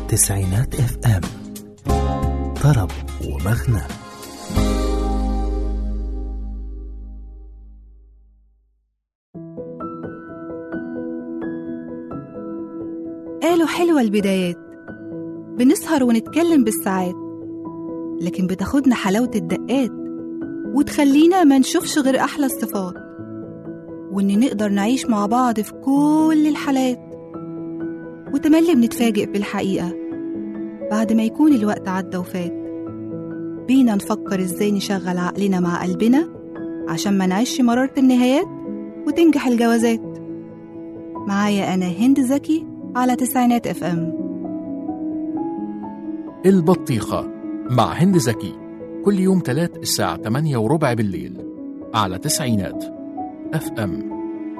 تسعينات اف ام طرب ومغنى قالوا حلوة البدايات بنسهر ونتكلم بالساعات لكن بتاخدنا حلاوة الدقات وتخلينا ما نشوفش غير أحلى الصفات وإن نقدر نعيش مع بعض في كل الحالات وتملي بنتفاجئ بالحقيقة بعد ما يكون الوقت عدى وفات بينا نفكر ازاي نشغل عقلنا مع قلبنا عشان ما نعيش مرارة النهايات وتنجح الجوازات معايا أنا هند زكي على تسعينات اف ام البطيخة مع هند زكي كل يوم تلات الساعة 8 وربع بالليل على تسعينات اف ام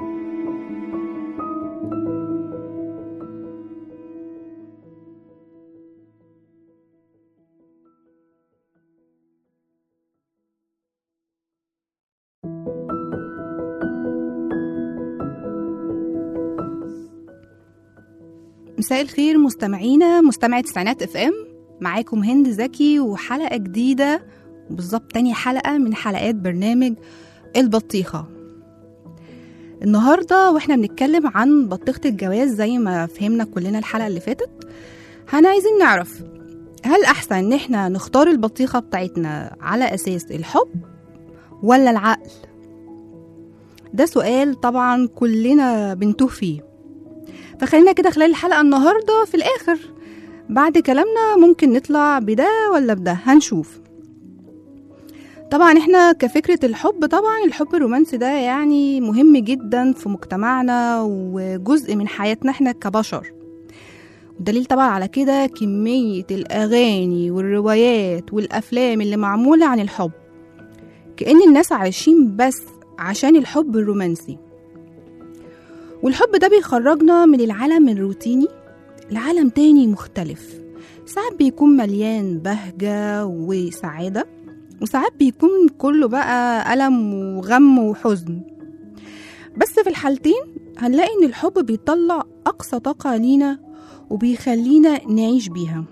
مساء الخير مستمعينا مستمعي تسعينات اف ام معاكم هند زكي وحلقة جديدة بالظبط تاني حلقة من حلقات برنامج البطيخة النهاردة واحنا بنتكلم عن بطيخة الجواز زي ما فهمنا كلنا الحلقة اللي فاتت هنا عايزين نعرف هل أحسن إن احنا نختار البطيخة بتاعتنا على أساس الحب ولا العقل؟ ده سؤال طبعا كلنا بنتوه فيه فخلينا كده خلال الحلقة النهاردة في الآخر بعد كلامنا ممكن نطلع بده ولا بده هنشوف طبعا احنا كفكرة الحب طبعا الحب الرومانسي ده يعني مهم جدا في مجتمعنا وجزء من حياتنا احنا كبشر والدليل طبعا على كده كمية الأغاني والروايات والأفلام اللي معمولة عن الحب كأن الناس عايشين بس عشان الحب الرومانسي والحب ده بيخرجنا من العالم الروتيني لعالم تاني مختلف ساعات بيكون مليان بهجة وسعادة وساعات بيكون كله بقى ألم وغم وحزن بس في الحالتين هنلاقي إن الحب بيطلع أقصى طاقة لينا وبيخلينا نعيش بيها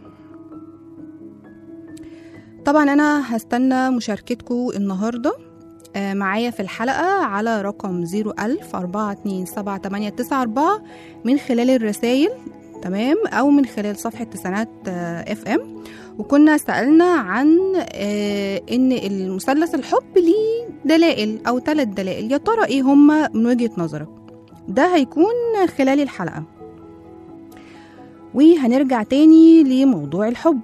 طبعا أنا هستنى مشاركتكم النهارده آه، معايا في الحلقة على رقم 01000 427 من خلال الرسايل تمام أو من خلال صفحة تسعينات اف ام وكنا سألنا عن آه، إن المثلث الحب ليه دلائل أو ثلاث دلائل يا ترى إيه هما من وجهة نظرك ده هيكون خلال الحلقة وهنرجع تاني لموضوع الحب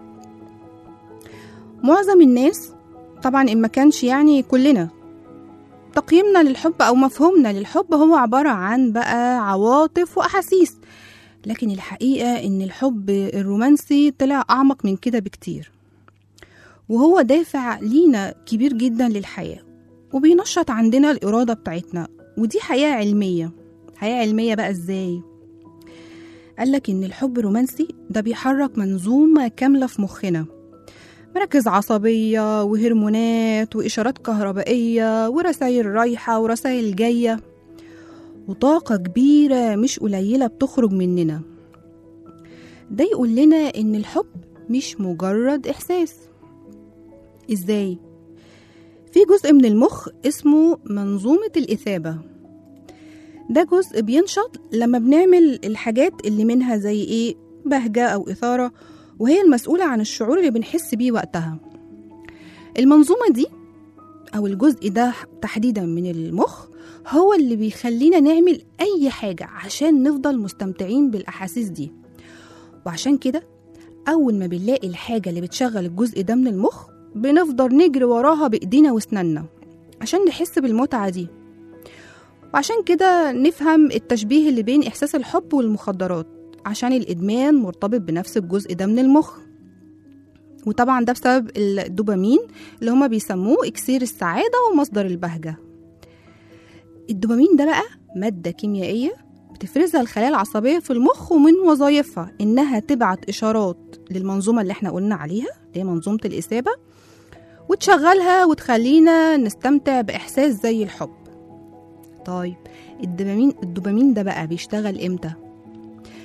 معظم الناس طبعا إن ما كانش يعني كلنا تقييمنا للحب أو مفهومنا للحب هو عبارة عن بقى عواطف وأحاسيس لكن الحقيقة إن الحب الرومانسي طلع أعمق من كده بكتير وهو دافع لينا كبير جدا للحياة وبينشط عندنا الإرادة بتاعتنا ودي حياة علمية حياة علمية بقى إزاي؟ قالك إن الحب الرومانسي ده بيحرك منظومة كاملة في مخنا مراكز عصبية وهرمونات وإشارات كهربائية ورسائل رايحة ورسائل جاية وطاقة كبيرة مش قليلة بتخرج مننا ده يقول لنا إن الحب مش مجرد إحساس إزاي؟ في جزء من المخ اسمه منظومة الإثابة ده جزء بينشط لما بنعمل الحاجات اللي منها زي إيه بهجة أو إثارة وهي المسؤولة عن الشعور اللي بنحس بيه وقتها المنظومة دي أو الجزء ده تحديدا من المخ هو اللي بيخلينا نعمل أي حاجة عشان نفضل مستمتعين بالأحاسيس دي وعشان كده أول ما بنلاقي الحاجة اللي بتشغل الجزء ده من المخ بنفضل نجري وراها بإيدينا وأسناننا عشان نحس بالمتعة دي وعشان كده نفهم التشبيه اللي بين إحساس الحب والمخدرات عشان الإدمان مرتبط بنفس الجزء ده من المخ وطبعا ده بسبب الدوبامين اللي هما بيسموه إكسير السعادة ومصدر البهجة الدوبامين ده بقى مادة كيميائية بتفرزها الخلايا العصبية في المخ ومن وظائفها إنها تبعت إشارات للمنظومة اللي احنا قلنا عليها اللي هي منظومة الإثابة وتشغلها وتخلينا نستمتع بإحساس زي الحب طيب الدوبامين الدوبامين ده بقى بيشتغل إمتى؟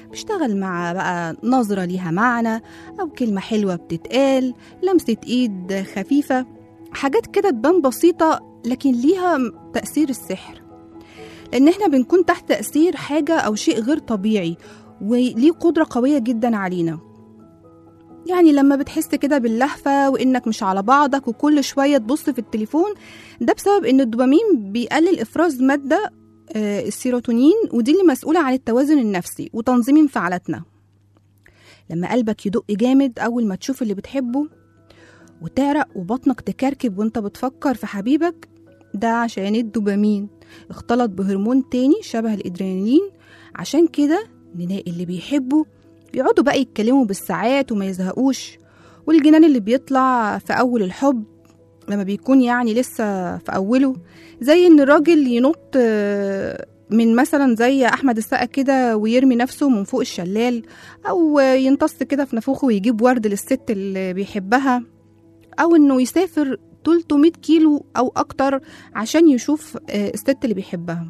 بيشتغل مع بقى نظرة ليها معنى أو كلمة حلوة بتتقال لمسة إيد خفيفة حاجات كده تبان بسيطة لكن ليها تأثير السحر لأن إحنا بنكون تحت تأثير حاجة أو شيء غير طبيعي وليه قدرة قوية جدا علينا يعني لما بتحس كده باللهفة وإنك مش على بعضك وكل شوية تبص في التليفون ده بسبب إن الدوبامين بيقلل إفراز مادة آه، السيروتونين ودي اللي مسؤولة عن التوازن النفسي وتنظيم انفعالاتنا لما قلبك يدق جامد أول ما تشوف اللي بتحبه وتعرق وبطنك تكركب وانت بتفكر في حبيبك ده عشان الدوبامين اختلط بهرمون تاني شبه الادرينالين عشان كده نلاقي اللي بيحبوا بيقعدوا بقى يتكلموا بالساعات وما يزهقوش والجنان اللي بيطلع في أول الحب لما بيكون يعني لسه في أوله زي إن الراجل ينط آه، من مثلا زي أحمد السقا كده ويرمي نفسه من فوق الشلال أو ينتص كده في نافوخه ويجيب ورد للست اللي بيحبها أو إنه يسافر 300 كيلو أو أكتر عشان يشوف آه، الست اللي بيحبها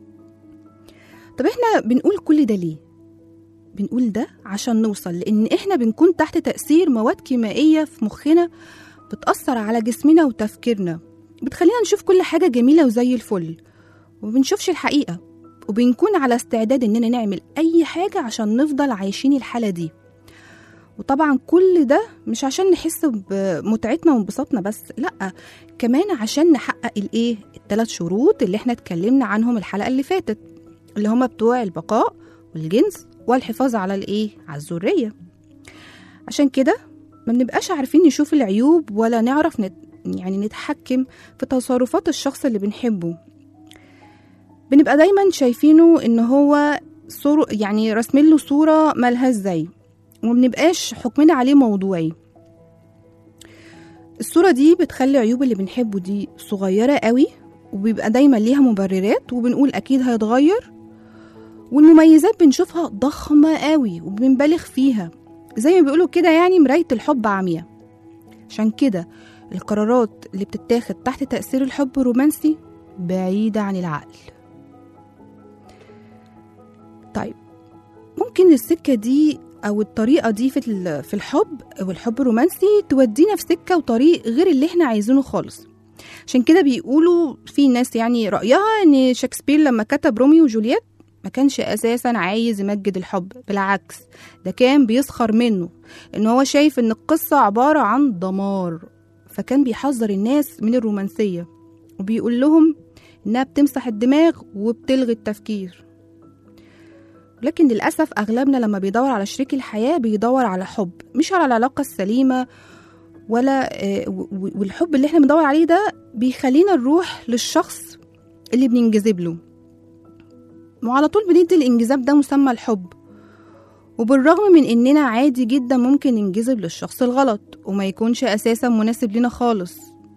طب احنا بنقول كل ده ليه؟ بنقول ده عشان نوصل لأن احنا بنكون تحت تأثير مواد كيميائية في مخنا بتأثر على جسمنا وتفكيرنا بتخلينا نشوف كل حاجة جميلة وزي الفل ومبنشوفش الحقيقة وبنكون على استعداد إننا نعمل أي حاجة عشان نفضل عايشين الحالة دي وطبعا كل ده مش عشان نحس بمتعتنا وانبساطنا بس لأ كمان عشان نحقق الإيه التلات شروط اللي احنا اتكلمنا عنهم الحلقة اللي فاتت اللي هما بتوع البقاء والجنس والحفاظ على الإيه على الذرية عشان كده ما بنبقاش عارفين نشوف العيوب ولا نعرف نت يعني نتحكم في تصرفات الشخص اللي بنحبه بنبقى دايما شايفينه ان هو صور يعني رسمين له صورة ملهاش زي ومبنبقاش حكمنا عليه موضوعي الصورة دي بتخلي عيوب اللي بنحبه دي صغيرة قوي وبيبقى دايما ليها مبررات وبنقول أكيد هيتغير والمميزات بنشوفها ضخمة قوي وبنبالغ فيها زي ما بيقولوا كده يعني مراية الحب عمياء عشان كده القرارات اللي بتتاخد تحت تأثير الحب الرومانسي بعيدة عن العقل طيب ممكن السكة دي أو الطريقة دي في ال- في الحب أو الحب الرومانسي تودينا في سكة وطريق غير اللي احنا عايزينه خالص عشان كده بيقولوا في ناس يعني رأيها إن شكسبير لما كتب روميو وجولييت ما كانش أساسا عايز يمجد الحب بالعكس ده كان بيسخر منه إن هو شايف إن القصة عبارة عن دمار فكان بيحذر الناس من الرومانسية وبيقول لهم إنها بتمسح الدماغ وبتلغي التفكير لكن للأسف أغلبنا لما بيدور على شريك الحياة بيدور على حب مش على العلاقة السليمة ولا آه، و- و- والحب اللي احنا بندور عليه ده بيخلينا نروح للشخص اللي بننجذب له وعلى طول بندي الانجذاب ده مسمى الحب وبالرغم من اننا عادي جدا ممكن ننجذب للشخص الغلط وما يكونش اساسا مناسب لنا خالص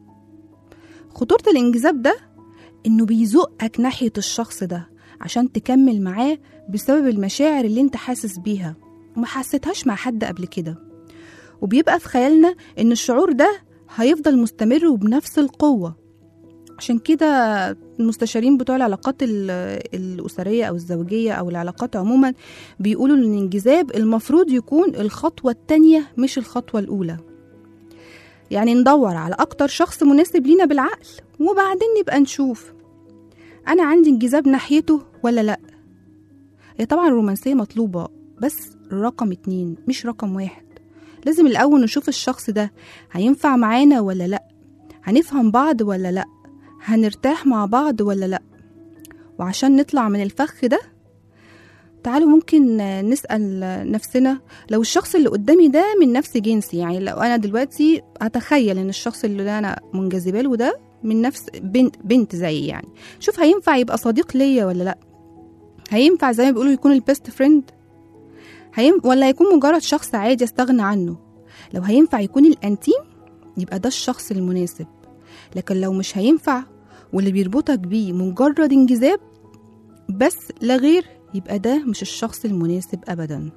خطورة الانجذاب ده انه بيزقك ناحية الشخص ده عشان تكمل معاه بسبب المشاعر اللي انت حاسس بيها وما حسيتهاش مع حد قبل كده وبيبقى في خيالنا ان الشعور ده هيفضل مستمر وبنفس القوة عشان كده المستشارين بتوع العلاقات ال- الأسرية أو الزوجية أو العلاقات عموما بيقولوا إن الانجذاب المفروض يكون الخطوة التانية مش الخطوة الأولى يعني ندور على أكتر شخص مناسب لينا بالعقل وبعدين نبقى نشوف أنا عندي انجذاب ناحيته ولا لأ هي طبعا الرومانسية مطلوبة بس رقم اتنين مش رقم واحد لازم الأول نشوف الشخص ده هينفع معانا ولا لأ هنفهم بعض ولا لأ هنرتاح مع بعض ولا لأ وعشان نطلع من الفخ ده تعالوا ممكن نسأل نفسنا لو الشخص اللي قدامي ده من نفس جنسي يعني لو أنا دلوقتي أتخيل إن الشخص اللي أنا منجذبة له ده من نفس بنت بنت زيي يعني شوف هينفع يبقى صديق ليا ولا لأ هينفع زي ما بيقولوا يكون البيست فريند هيم ولا هيكون مجرد شخص عادي استغنى عنه لو هينفع يكون الانتيم يبقى ده الشخص المناسب لكن لو مش هينفع واللي بيربطك بيه مجرد انجذاب بس لا غير يبقى ده مش الشخص المناسب ابدا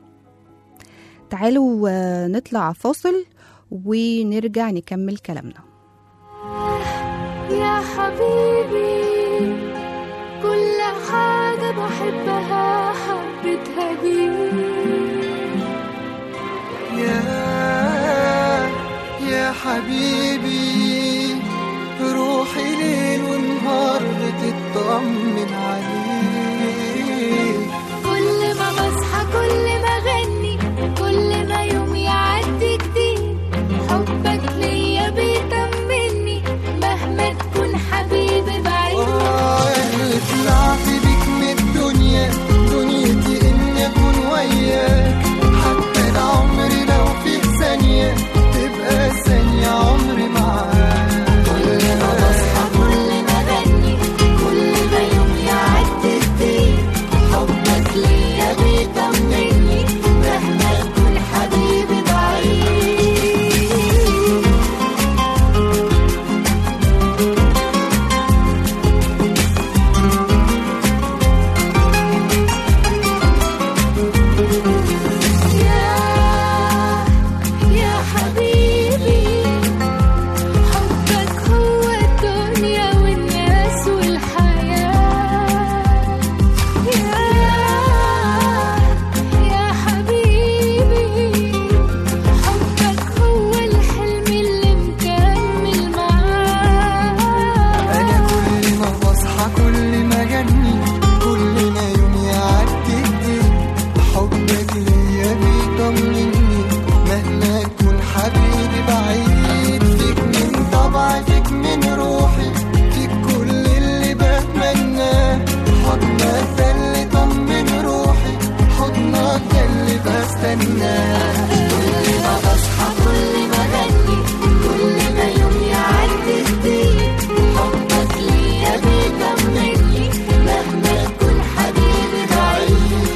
تعالوا آه، نطلع فاصل ونرجع نكمل كلامنا يا حبيبي كل حاجة بحبها حبيتها بيك فنان كل ما بصحى كل ما غني كل ما يوم يعدي جديد حبك ليا بيطمني مهما تكون حبيبي بعيد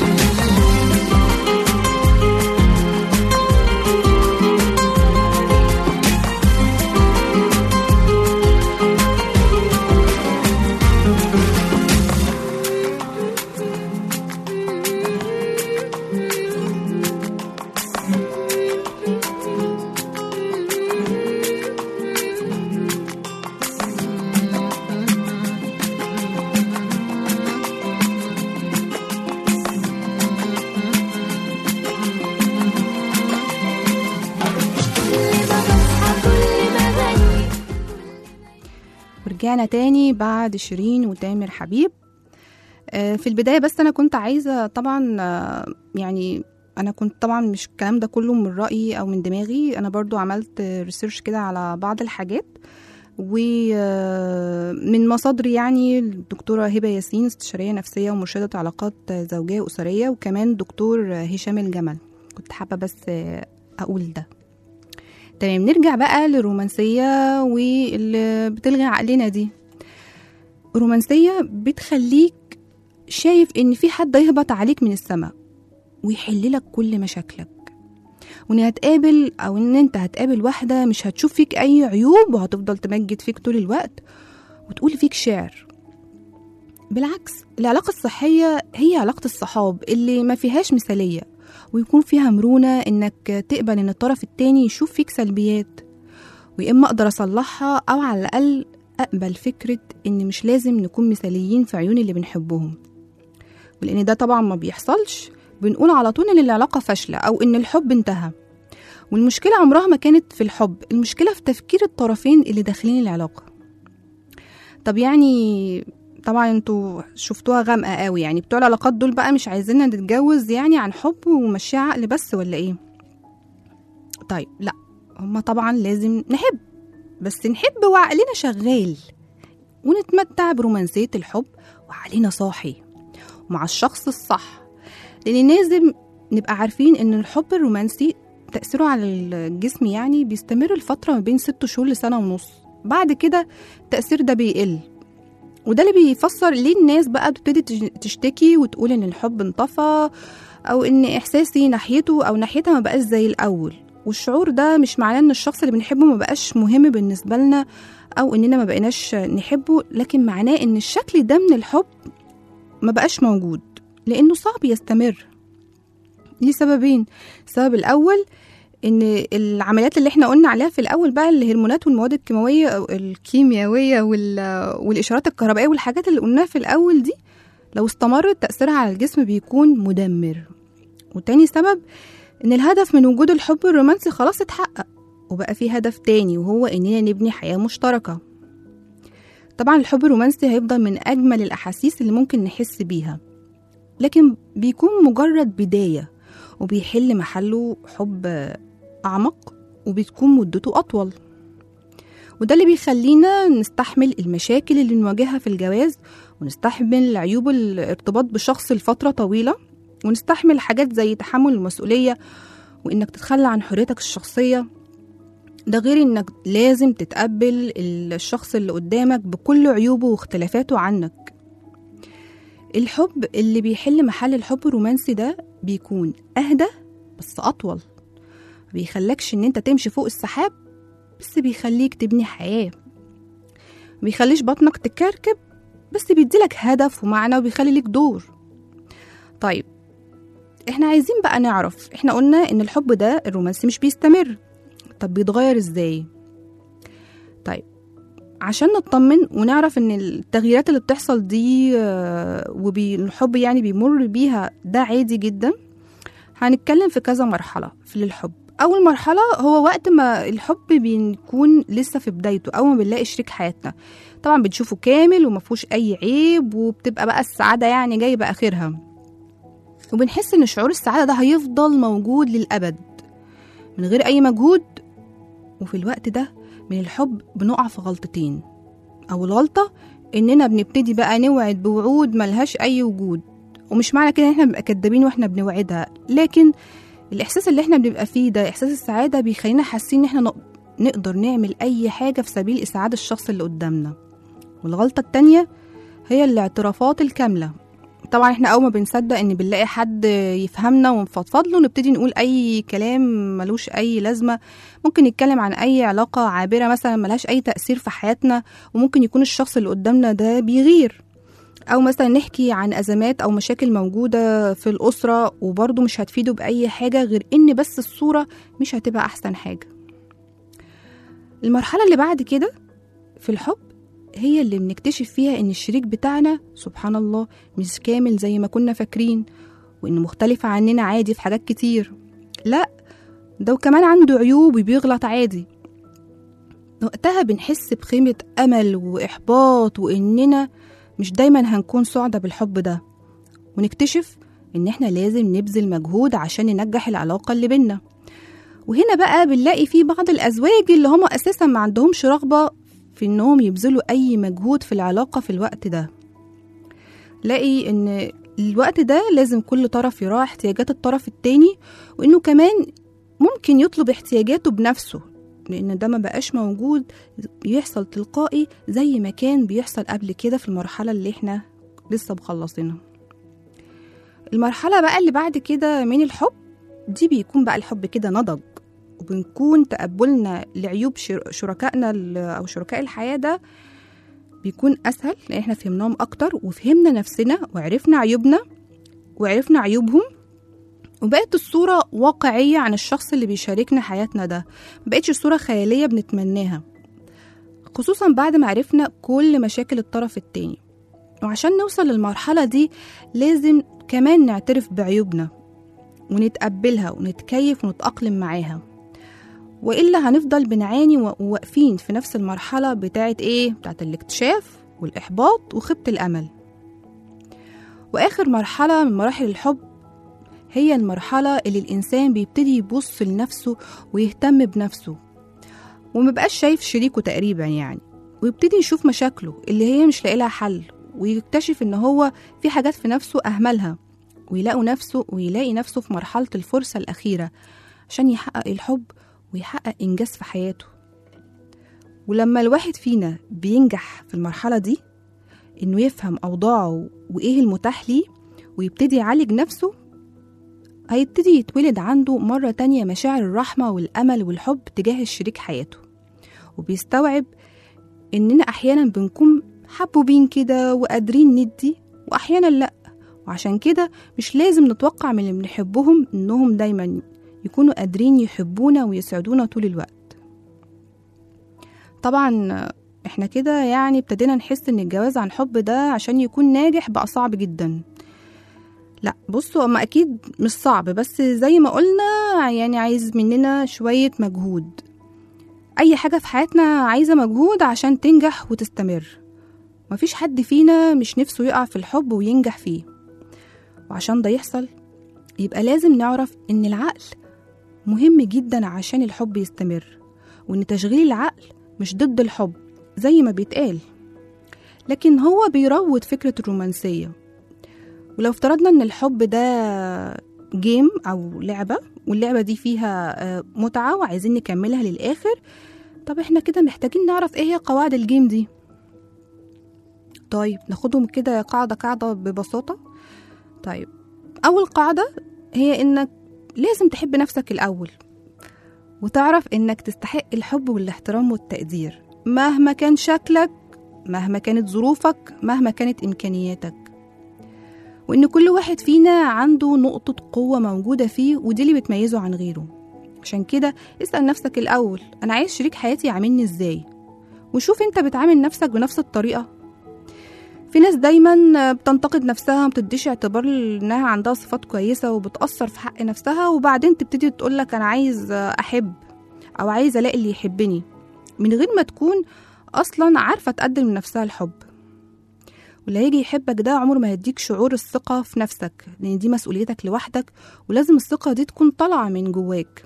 كل ما بصحى كل ما غني ورجعنا تاني بعد شيرين وتامر حبيب آه، في البداية بس أنا كنت عايزة طبعا آه، يعني أنا كنت طبعا مش الكلام ده كله من رأيي أو من دماغي أنا برضو عملت ريسيرش كده على بعض الحاجات ومن مصادري يعني الدكتورة هبة ياسين استشارية نفسية ومرشدة علاقات زوجية وأسرية وكمان دكتور هشام الجمل كنت حابة بس آه، أقول ده تمام نرجع بقى للرومانسية واللي بتلغي عقلنا دي الرومانسية بتخليك شايف ان في حد يهبط عليك من السماء ويحل لك كل مشاكلك وان هتقابل او ان انت هتقابل واحدة مش هتشوف فيك اي عيوب وهتفضل تمجد فيك طول الوقت وتقول فيك شعر بالعكس العلاقة الصحية هي علاقة الصحاب اللي ما فيهاش مثالية ويكون فيها مرونة إنك تقبل إن الطرف التاني يشوف فيك سلبيات ويا إما أقدر أصلحها أو على الأقل أقبل فكرة إن مش لازم نكون مثاليين في عيون اللي بنحبهم ولأن ده طبعا ما بيحصلش بنقول على طول إن العلاقة فاشلة أو إن الحب انتهى والمشكلة عمرها ما كانت في الحب المشكلة في تفكير الطرفين اللي داخلين العلاقة طب يعني طبعا انتوا شفتوها غامقة قوي يعني بتوع العلاقات دول بقى مش عايزيننا نتجوز يعني عن حب ومشي عقل بس ولا ايه طيب لا هما طبعا لازم نحب بس نحب وعقلنا شغال ونتمتع برومانسية الحب وعقلنا صاحي مع الشخص الصح لأن لازم نبقى عارفين إن الحب الرومانسي تأثيره على الجسم يعني بيستمر لفترة ما بين ست شهور لسنة ونص بعد كده التأثير ده بيقل وده اللي بيفسر ليه الناس بقى بتبتدي تج- تشتكي وتقول ان الحب انطفى او ان احساسي ناحيته او ناحيتها ما بقاش زي الاول والشعور ده مش معناه ان الشخص اللي بنحبه ما بقاش مهم بالنسبه لنا او اننا ما بقيناش نحبه لكن معناه ان الشكل ده من الحب ما بقاش موجود لانه صعب يستمر لسببين السبب الاول ان العمليات اللي احنا قلنا عليها في الاول بقى الهرمونات والمواد الكيماويه او الكيميائيه وال- والاشارات الكهربائيه والحاجات اللي قلناها في الاول دي لو استمرت تاثيرها على الجسم بيكون مدمر وتاني سبب ان الهدف من وجود الحب الرومانسي خلاص اتحقق وبقى في هدف تاني وهو اننا نبني حياه مشتركه طبعا الحب الرومانسي هيفضل من اجمل الاحاسيس اللي ممكن نحس بيها لكن بيكون مجرد بدايه وبيحل محله حب أعمق وبتكون مدته أطول وده اللي بيخلينا نستحمل المشاكل اللي نواجهها في الجواز ونستحمل عيوب الارتباط بشخص لفترة طويلة ونستحمل حاجات زي تحمل المسؤولية وإنك تتخلى عن حريتك الشخصية ده غير إنك لازم تتقبل الشخص اللي قدامك بكل عيوبه واختلافاته عنك الحب اللي بيحل محل الحب الرومانسي ده بيكون أهدى بس أطول بيخلكش إن أنت تمشي فوق السحاب بس بيخليك تبني حياة بيخليش بطنك تكركب بس بيديلك هدف ومعنى وبيخلي ليك دور طيب احنا عايزين بقى نعرف احنا قلنا ان الحب ده الرومانسي مش بيستمر طب بيتغير ازاي طيب عشان نطمن ونعرف ان التغييرات اللي بتحصل دي آه، والحب يعني بيمر بيها ده عادي جدا هنتكلم في كذا مرحلة في الحب أول مرحلة هو وقت ما الحب بيكون لسه في بدايته أول ما بنلاقي شريك حياتنا طبعا بنشوفه كامل ومفهوش أي عيب وبتبقى بقى السعادة يعني جايبة آخرها وبنحس إن شعور السعادة ده هيفضل موجود للأبد من غير أي مجهود وفي الوقت ده من الحب بنقع في غلطتين أول غلطة إننا بنبتدي بقى نوعد بوعود ملهاش أي وجود ومش معنى كده إن إحنا بنبقى كدابين وإحنا بنوعدها لكن الإحساس اللي احنا بنبقى فيه ده إحساس السعادة بيخلينا حاسين إن احنا نق- نقدر نعمل أي حاجة في سبيل إسعاد الشخص اللي قدامنا والغلطة التانية هي الاعترافات الكاملة طبعا احنا اول ما بنصدق ان بنلاقي حد يفهمنا ونفضفض له نبتدي نقول اي كلام ملوش اي لازمه ممكن نتكلم عن اي علاقه عابره مثلا ملهاش اي تاثير في حياتنا وممكن يكون الشخص اللي قدامنا ده بيغير او مثلا نحكي عن ازمات او مشاكل موجوده في الاسره وبرضه مش هتفيده باي حاجه غير ان بس الصوره مش هتبقى احسن حاجه المرحله اللي بعد كده في الحب هي اللي بنكتشف فيها ان الشريك بتاعنا سبحان الله مش كامل زي ما كنا فاكرين وانه مختلف عننا عادي في حاجات كتير لا ده وكمان عنده عيوب وبيغلط عادي وقتها بنحس بخيمة أمل وإحباط وإننا مش دايما هنكون سعداء بالحب ده ونكتشف إن إحنا لازم نبذل مجهود عشان ننجح العلاقة اللي بينا وهنا بقى بنلاقي في بعض الأزواج اللي هم أساسا ما عندهمش رغبة في إنهم يبذلوا أي مجهود في العلاقة في الوقت ده لاقي إن الوقت ده لازم كل طرف يراعي احتياجات الطرف التاني وإنه كمان ممكن يطلب احتياجاته بنفسه لأن ده ما بقاش موجود يحصل تلقائي زي ما كان بيحصل قبل كده في المرحلة اللي احنا لسه مخلصينها المرحلة بقى اللي بعد كده من الحب دي بيكون بقى الحب كده نضج وبنكون تقبلنا لعيوب شر- شركائنا ال- أو شركاء الحياة ده بيكون أسهل لأن احنا فهمناهم أكتر وفهمنا نفسنا وعرفنا عيوبنا وعرفنا عيوبهم وبقت الصورة واقعية عن الشخص اللي بيشاركنا حياتنا ده مبقتش الصورة خيالية بنتمناها خصوصا بعد ما عرفنا كل مشاكل الطرف التاني وعشان نوصل للمرحلة دي لازم كمان نعترف بعيوبنا ونتقبلها ونتكيف ونتأقلم معاها وإلا هنفضل بنعاني و- وواقفين في نفس المرحلة بتاعت إيه؟ بتاعت الاكتشاف والإحباط وخيبة الأمل وآخر مرحلة من مراحل الحب هي المرحلة اللي الإنسان بيبتدي يبص لنفسه ويهتم بنفسه ومبقاش شايف شريكه تقريبا يعني ويبتدي يشوف مشاكله اللي هي مش لاقي لها حل ويكتشف إن هو في حاجات في نفسه أهملها ويلاقوا نفسه ويلاقي نفسه في مرحلة الفرصة الأخيرة عشان يحقق الحب ويحقق إنجاز في حياته ولما الواحد فينا بينجح في المرحلة دي إنه يفهم أوضاعه وإيه المتاح ليه ويبتدي يعالج نفسه هيبتدي يتولد عنده مرة تانية مشاعر الرحمة والأمل والحب تجاه الشريك حياته وبيستوعب إننا أحيانا بنكون حبوبين كده وقادرين ندي وأحيانا لأ وعشان كده مش لازم نتوقع من اللي بنحبهم إنهم دايما يكونوا قادرين يحبونا ويسعدونا طول الوقت طبعا احنا كده يعني ابتدينا نحس ان الجواز عن حب ده عشان يكون ناجح بقى صعب جدا لا بصوا هما اكيد مش صعب بس زي ما قلنا يعني عايز مننا شوية مجهود اي حاجة في حياتنا عايزة مجهود عشان تنجح وتستمر مفيش حد فينا مش نفسه يقع في الحب وينجح فيه وعشان ده يحصل يبقى لازم نعرف ان العقل مهم جدا عشان الحب يستمر وان تشغيل العقل مش ضد الحب زي ما بيتقال لكن هو بيروض فكرة الرومانسية ولو افترضنا ان الحب ده جيم او لعبة واللعبة دي فيها آه، متعة وعايزين نكملها للآخر طب احنا كده محتاجين نعرف ايه هي قواعد الجيم دي طيب ناخدهم كده قاعدة قاعدة ببساطة طيب أول قاعدة هي إنك لازم تحب نفسك الأول وتعرف إنك تستحق الحب والاحترام والتقدير مهما كان شكلك مهما كانت ظروفك مهما كانت إمكانياتك وإن كل واحد فينا عنده نقطة قوة موجودة فيه ودي اللي بتميزه عن غيره عشان كده اسأل نفسك الأول أنا عايز شريك حياتي يعاملني إزاي وشوف أنت بتعامل نفسك بنفس الطريقة في ناس دايما بتنتقد نفسها ومتديش اعتبار انها عندها صفات كويسة وبتأثر في حق نفسها وبعدين تبتدي تقولك انا عايز احب او عايز الاقي اللي يحبني من غير ما تكون اصلا عارفة تقدم لنفسها الحب واللي هيجي يحبك ده عمره ما هيديك شعور الثقة في نفسك لان دي مسؤوليتك لوحدك ولازم الثقة دي تكون طالعة من جواك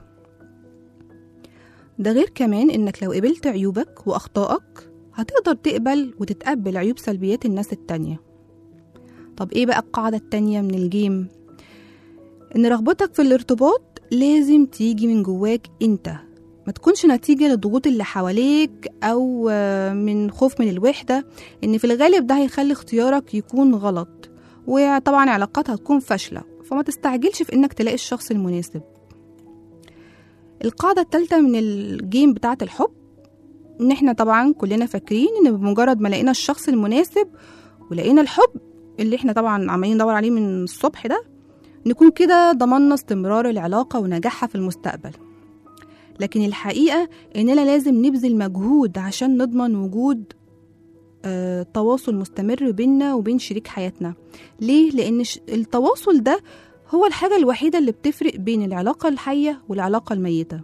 ده غير كمان انك لو قبلت عيوبك واخطائك هتقدر تقبل وتتقبل عيوب سلبيات الناس التانية طب ايه بقى القاعدة التانية من الجيم ان رغبتك في الارتباط لازم تيجي من جواك انت ما تكونش نتيجة للضغوط اللي حواليك أو آه، من خوف من الوحدة إن في الغالب ده هيخلي اختيارك يكون غلط وطبعا علاقات هتكون فاشلة فما تستعجلش في إنك تلاقي الشخص المناسب القاعدة التالتة من الجيم بتاعة الحب إن إحنا طبعا كلنا فاكرين إن بمجرد ما لقينا الشخص المناسب ولقينا الحب اللي إحنا طبعا عمالين ندور عليه من الصبح ده نكون كده ضمننا استمرار العلاقة ونجاحها في المستقبل لكن الحقيقة إننا لازم نبذل مجهود عشان نضمن وجود آه تواصل مستمر بيننا وبين شريك حياتنا ليه؟ لأن ش- التواصل ده هو الحاجة الوحيدة اللي بتفرق بين العلاقة الحية والعلاقة الميتة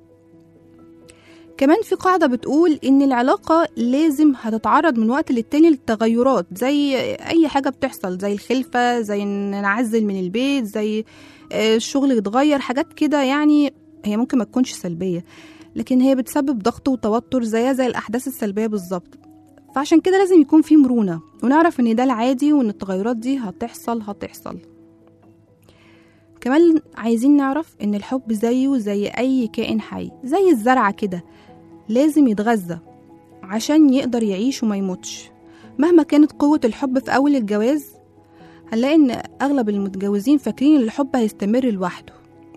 كمان في قاعدة بتقول إن العلاقة لازم هتتعرض من وقت للتاني للتغيرات زي أي حاجة بتحصل زي الخلفة زي إن نعزل من البيت زي آه، الشغل يتغير حاجات كده يعني هي ممكن ما تكونش سلبية لكن هي بتسبب ضغط وتوتر زيها زي الأحداث السلبية بالظبط فعشان كده لازم يكون في مرونة ونعرف إن ده العادي وإن التغيرات دي هتحصل هتحصل كمان عايزين نعرف إن الحب زيه زي أي كائن حي زي الزرعة كده لازم يتغذى عشان يقدر يعيش وما يموتش مهما كانت قوة الحب في أول الجواز هنلاقي إن أغلب المتجوزين فاكرين إن الحب هيستمر لوحده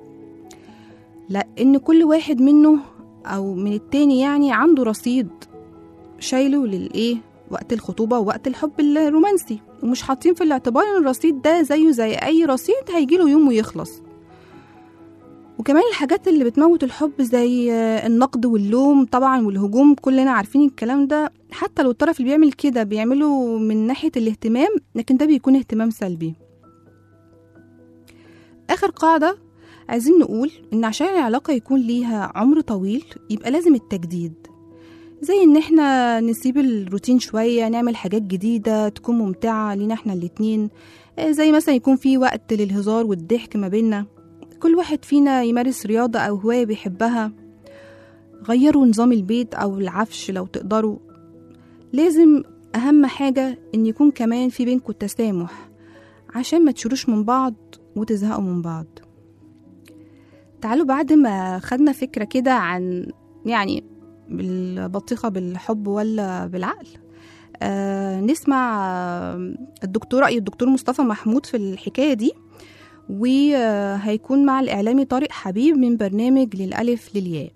لأن كل واحد منه أو من التاني يعني عنده رصيد شايله للإيه وقت الخطوبة ووقت الحب الرومانسي ومش حاطين في الاعتبار إن الرصيد ده زيه زي أي رصيد هيجيله يوم ويخلص وكمان الحاجات اللي بتموت الحب زي آه، النقد واللوم طبعا والهجوم كلنا عارفين الكلام ده حتى لو الطرف اللي بيعمل كده بيعمله من ناحية الاهتمام لكن ده بيكون اهتمام سلبي آخر قاعدة عايزين نقول إن عشان العلاقة يكون ليها عمر طويل يبقى لازم التجديد زي إن إحنا نسيب الروتين شوية نعمل حاجات جديدة تكون ممتعة لينا إحنا الاتنين آه، زي مثلا يكون في وقت للهزار والضحك ما بينا كل واحد فينا يمارس رياضة أو هواية بيحبها غيروا نظام البيت أو العفش لو تقدروا لازم أهم حاجة إن يكون كمان في بينكم تسامح عشان ما تشروش من بعض وتزهقوا من بعض تعالوا بعد ما خدنا فكرة كده عن يعني بالبطيخة بالحب ولا بالعقل آه نسمع آه، الدكتور رأي الدكتور مصطفى محمود في الحكاية دي وهيكون مع الإعلامي طارق حبيب من برنامج للألف للياء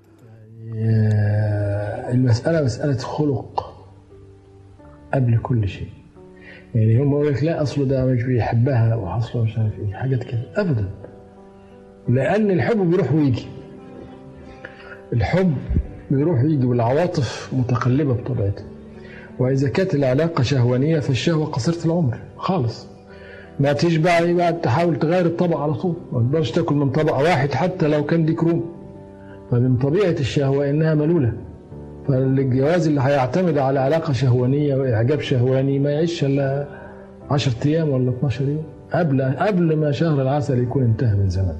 آه، المسألة مسألة خلق قبل كل شيء يعني هم يقول لك لا أصله ده مش بيحبها وأصله مش عارف إيه حاجات كده أبدا لأن الحب بيروح ويجي الحب بيروح ويجي والعواطف متقلبة بطبيعتها وإذا كانت العلاقة شهوانية فالشهوة قصيرة العمر خالص ما تشبع يبقى تحاول تغير الطبق على طول ما تقدرش تاكل من طبق واحد حتى لو كان ديك روم فمن طبيعة الشهوة إنها ملولة فالجواز اللي هيعتمد على علاقة شهوانية وإعجاب شهواني ما يعيش إلا 10 أيام ولا 12 يوم قبل قبل ما شهر العسل يكون انتهى من زمان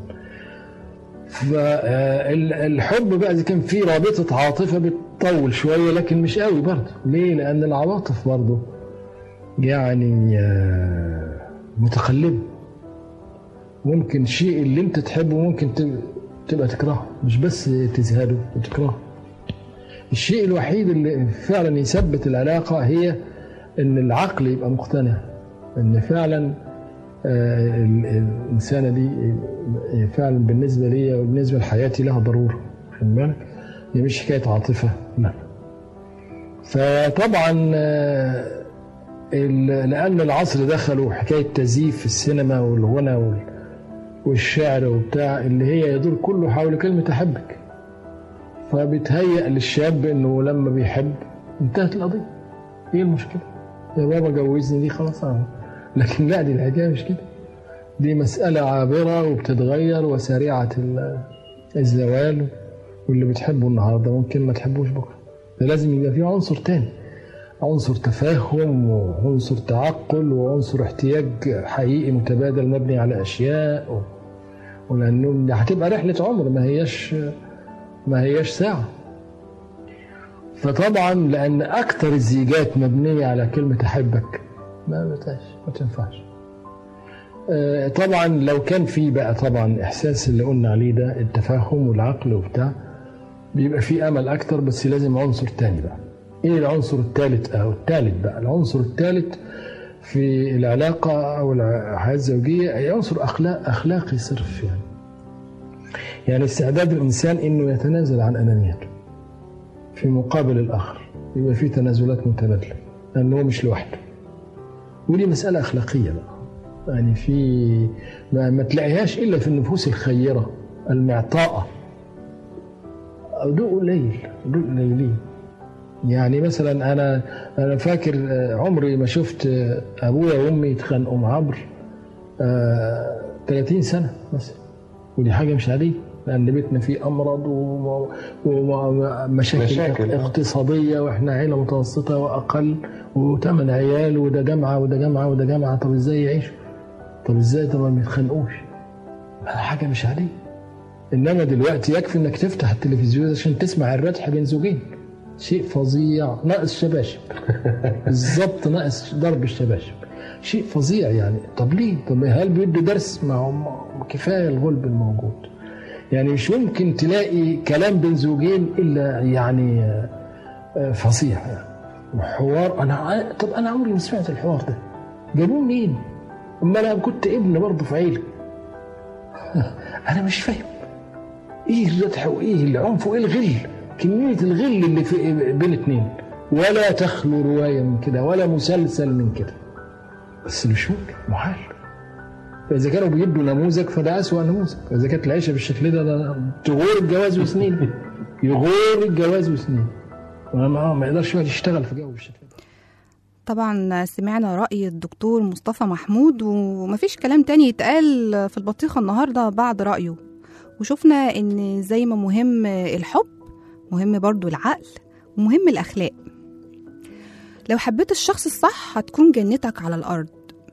فالحب بقى إذا كان في رابطة عاطفة بتطول شوية لكن مش قوي برضه ليه؟ لأن العواطف برضه يعني آه، متقلبة ممكن شيء اللي انت تحبه ممكن تب- تبقى تكرهه مش بس تزهده وتكرهه الشيء الوحيد اللي فعلا يثبت العلاقة هي ان العقل يبقى مقتنع ان فعلا آه، ال- الانسانة دي آه، فعلا بالنسبة لي وبالنسبة لحياتي لها ضرورة خد بالك هي مش حكاية عاطفة لا فطبعا آه، ال- لأن العصر دخلوا حكاية تزييف في السينما والغنى وال- والشعر وبتاع اللي هي يدور كله حول كلمة أحبك فبتهيأ للشاب إنه لما بيحب انتهت القضية إيه المشكلة؟ يا بابا جوزني دي خلاص أهو لكن لا دي الحكاية مش كده دي مسألة عابرة وبتتغير وسريعة ال- الزوال واللي بتحبه النهارده ممكن ما تحبوش بكرة فلازم يبقى في عنصر تاني عنصر تفاهم وعنصر تعقل وعنصر احتياج حقيقي متبادل مبني على اشياء و... ولانه هتبقى رحله عمر ما هياش ما هياش ساعه فطبعا لان اكثر الزيجات مبنيه على كلمه احبك ما بتاش ما تنفعش آه، طبعا لو كان في بقى طبعا احساس اللي قلنا عليه ده التفاهم والعقل وبتاع بيبقى في امل اكتر بس لازم عنصر تاني بقى ايه العنصر الثالث او الثالث بقى العنصر الثالث في العلاقه او الحياه الزوجيه اي عنصر اخلاق اخلاقي صرف يعني يعني استعداد الانسان انه يتنازل عن انانيته في مقابل الاخر يبقى في تنازلات متبادله لانه هو مش لوحده ودي مساله اخلاقيه بقى يعني في ما, ما تلاقيهاش الا في النفوس الخيره المعطاءه دول قليل دول قليلين يعني مثلا انا انا فاكر آه، عمري ما شفت آه، ابويا وامي يتخانقوا مع عمرو آه، 30 سنه مثلا ودي حاجه مش عاديه لان بيتنا فيه امراض وم- ومشاكل مشاكل، آه. اقتصاديه واحنا عيله متوسطه واقل وثمان عيال وده جامعه وده جامعه وده جامعه طب ازاي يعيشوا؟ طب ازاي طب ما يتخانقوش؟ حاجه مش عاديه انما دلوقتي يكفي انك تفتح التلفزيون عشان تسمع الردح بين زوجين شيء فظيع ناقص شباشب بالظبط ناقص ضرب الشباشب شيء فظيع يعني طب ليه طب هل بيدوا درس ما هو ما- كفايه الغلب الموجود يعني مش ممكن تلاقي كلام بين زوجين الا يعني آه، آه، فظيع يعني وحوار انا ع- طب انا عمري ما سمعت الحوار ده جابوه منين؟ اما انا كنت ابن برضه في عيله انا مش فاهم ايه الردح وايه العنف وايه الغل كميه الغل اللي في بين اتنين ولا تخلو روايه من كده ولا مسلسل من كده بس مش ممكن محال فاذا كانوا بيدوا نموذج فده اسوأ نموذج فاذا كانت العيشه بالشكل ده, ده تغور الجواز وسنين يغور الجواز وسنين ما, ما ما يقدرش يقعد يشتغل في جو بالشكل ده طبعا سمعنا رأي الدكتور مصطفى محمود ومفيش كلام تاني يتقال في البطيخة النهاردة بعد رأيه وشفنا ان زي ما مهم الحب مهم برضو العقل ومهم الأخلاق لو حبيت الشخص الصح هتكون جنتك على الأرض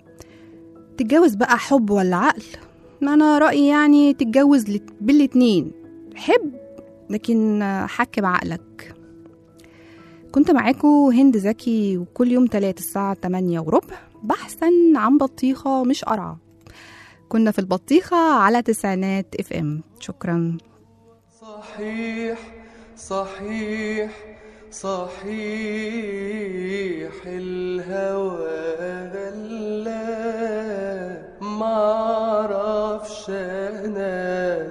تتجوز بقى حب ولا عقل ما أنا رأيي يعني تتجوز لت- بالاتنين حب لكن حك بعقلك كنت معاكم هند زكي وكل يوم تلات الساعة 8 وربع بحثا عن بطيخة مش قرعة كنا في البطيخة على تسعينات اف ام شكرا صحيح صحيح صحيح الهوى غلا معرفش انا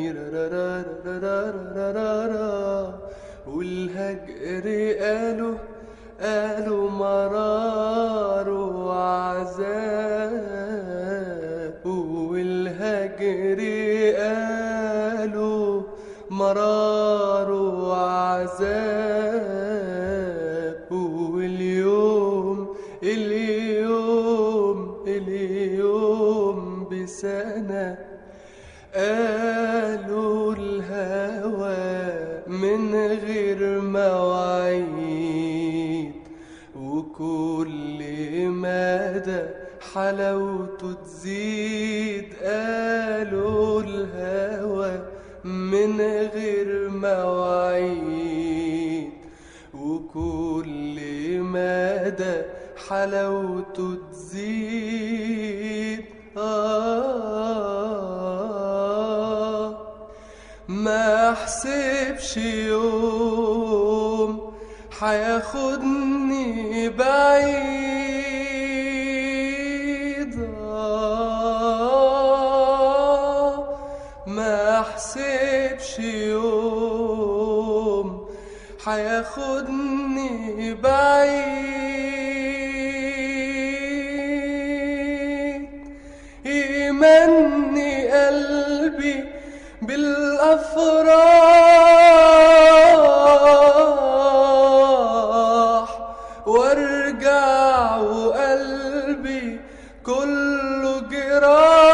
تيرارارارارارارا. والهجر قالوا قالوا مرار وعذاب والهجر قالوا مرار وعذاب واليوم اليوم اليوم بسنة قالوا الهوى من غير مواعيد وكل مدى حلاوته تزيد قالوا الهوى من غير مواعيد وكل مدى حلاوته تزيد آه ما احسبش يوم حياخدني بعيد آه ما احسبش يوم حياخدني بعيد يمني قلبي بالأفراح وارجع وقلبي كله جراح